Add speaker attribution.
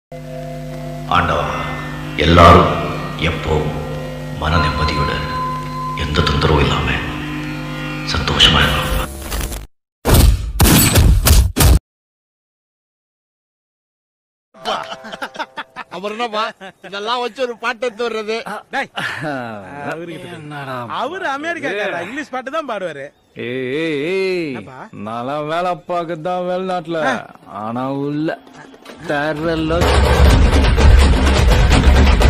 Speaker 1: ஆண்டவா எல்லாரும் எப்பவும் மன நிம்மதியோட எந்த தொந்தரவும் இல்லாம சந்தோஷமா இருக்கணும்
Speaker 2: அப்புறம் என்னப்பா இதெல்லாம் வச்சு ஒரு பாட்டு எடுத்து வர்றது
Speaker 3: டேய், அவரு அமெரிக்கா இங்கிலீஷ் பாட்டு தான் பாடுவாரு
Speaker 4: ஏய் ஏய், ஏய்
Speaker 3: என்னப்பா?
Speaker 4: நல்லா வேலை பார்க்கதான் வெளிநாட்டுல ஆனா உள்ள தெரல